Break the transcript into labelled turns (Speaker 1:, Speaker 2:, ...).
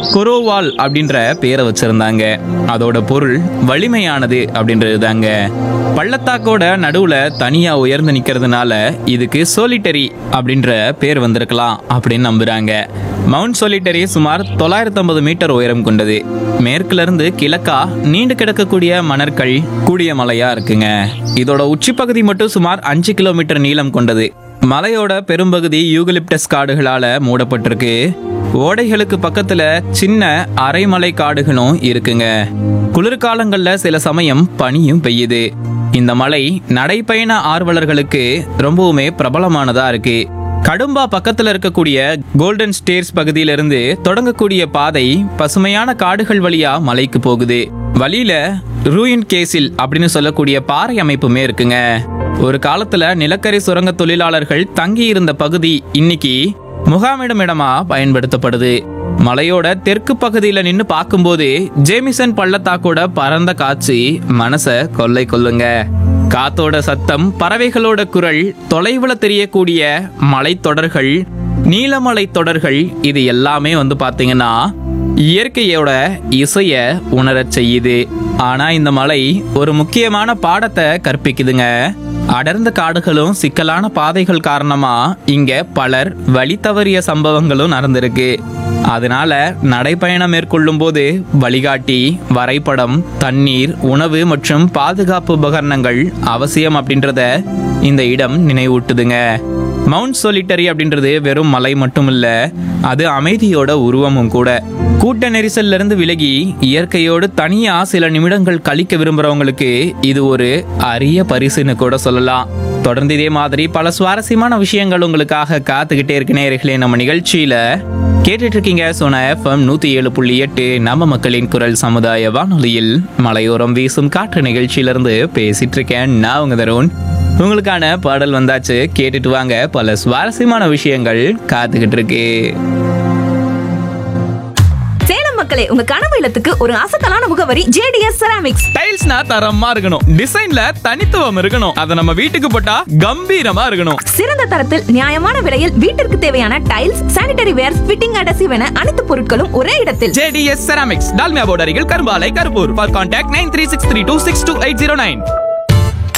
Speaker 1: கொரோவால் அப்படின்ற பேரை வச்சிருந்தாங்க அதோட பொருள் வலிமையானது அப்படின்றது தாங்க பள்ளத்தாக்கோட நடுவுல தனியா உயர்ந்து நிக்கிறதுனால இதுக்கு சோலிட்டரி அப்படின்ற பேர் வந்திருக்கலாம் அப்படின்னு நம்புறாங்க மவுண்ட் சோலிட்டரி சுமார் தொள்ளாயிரத்தி ஐம்பது மீட்டர் உயரம் கொண்டது மேற்குல இருந்து கிழக்கா நீண்டு கிடக்கக்கூடிய மணற்கள் கூடிய மலையா இருக்குங்க இதோட உச்சிப்பகுதி மட்டும் சுமார் அஞ்சு கிலோமீட்டர் நீளம் கொண்டது மலையோட பெரும்பகுதி யூகலிப்டஸ் காடுகளால மூடப்பட்டிருக்கு ஓடைகளுக்கு பக்கத்துல சின்ன அரைமலை காடுகளும் இருக்குங்க குளிர்காலங்கள்ல சில சமயம் பனியும் பெய்யுது இந்த மலை நடைப்பயண ஆர்வலர்களுக்கு ரொம்பவுமே பிரபலமானதா இருக்கு கடும்பா பக்கத்துல இருக்கக்கூடிய கோல்டன் ஸ்டேர்ஸ் பகுதியிலிருந்து தொடங்கக்கூடிய பாதை பசுமையான காடுகள் வழியா மலைக்கு போகுது வழியில ரூயின் கேசில் அப்படின்னு சொல்லக்கூடிய பாறை அமைப்புமே இருக்குங்க ஒரு காலத்துல நிலக்கரி சுரங்க தொழிலாளர்கள் தங்கி இருந்த பகுதி இன்னைக்கு முகாமிடும் இடமா பயன்படுத்தப்படுது மலையோட தெற்கு பகுதியில நின்னு பார்க்கும்போது ஜேமிசன் பள்ளத்தாக்கோட பரந்த காட்சி மனச கொள்ளை கொள்ளுங்க காத்தோட சத்தம் பறவைகளோட குரல் தொலைவுல தெரியக்கூடிய மலைத்தொடர்கள் நீலமலை தொடர்கள் இது எல்லாமே வந்து பாத்தீங்கன்னா இயற்கையோட இசைய உணரச் செய்யுது ஆனா இந்த மலை ஒரு முக்கியமான பாடத்தை கற்பிக்குதுங்க அடர்ந்த காடுகளும் சிக்கலான பாதைகள் காரணமா இங்க பலர் வழி தவறிய சம்பவங்களும் நடந்திருக்கு அதனால நடைப்பயணம் மேற்கொள்ளும் போது வழிகாட்டி வரைபடம் தண்ணீர் உணவு மற்றும் பாதுகாப்பு உபகரணங்கள் அவசியம் அப்படின்றத இந்த இடம் நினைவூட்டுதுங்க மவுண்ட் சொலிட்டரி அப்படின்றது வெறும் மலை மட்டும் இல்ல அது அமைதியோட உருவமும் கூட கூட்ட நெரிசல்ல இருந்து விலகி இயற்கையோடு தனியா சில நிமிடங்கள் கழிக்க விரும்புறவங்களுக்கு இது ஒரு அரிய பரிசுன்னு கூட சொல்லலாம் தொடர்ந்து இதே மாதிரி பல சுவாரஸ்யமான விஷயங்கள் உங்களுக்காக காத்துக்கிட்டே இருக்கு நேயர்களே நம்ம நிகழ்ச்சியில கேட்டுட்டு இருக்கீங்க சோனா எஃப்எம் நூத்தி ஏழு புள்ளி எட்டு நம்ம மக்களின் குரல் சமுதாய வானொலியில் மலையோரம் வீசும் காற்று நிகழ்ச்சியிலிருந்து பேசிட்டு இருக்கேன் நான் உங்க தருண் உங்களுக்கான பாடல் வந்தாச்சு கேட்டுட்டு வாங்க பல சுவாரஸ்யமான விஷயங்கள் காத்துக்கிட்டு இருக்கு
Speaker 2: சேலம் மக்களே உங்க கனவு இல்லத்துக்கு ஒரு அசத்தலான முகவரி ஜேடிஎஸ் செராமிக்ஸ்
Speaker 1: டைல்ஸ்னா தரமா இருக்கணும் டிசைன்ல தனித்துவம் இருக்கணும் அத நம்ம வீட்டுக்கு போட்டா கம்பீரமா இருக்கணும்
Speaker 2: சிறந்த தரத்தில் நியாயமான விலையில் வீட்டிற்கு தேவையான tiles sanitary ware fitting adhesive என அனைத்து பொருட்களும் ஒரே இடத்தில்
Speaker 1: ஜேடிஎஸ் செராமிக்ஸ் டால்மியா போர்டு அருகில் Karumbalai Karuppur for contact nine three six three two six two eight zero nine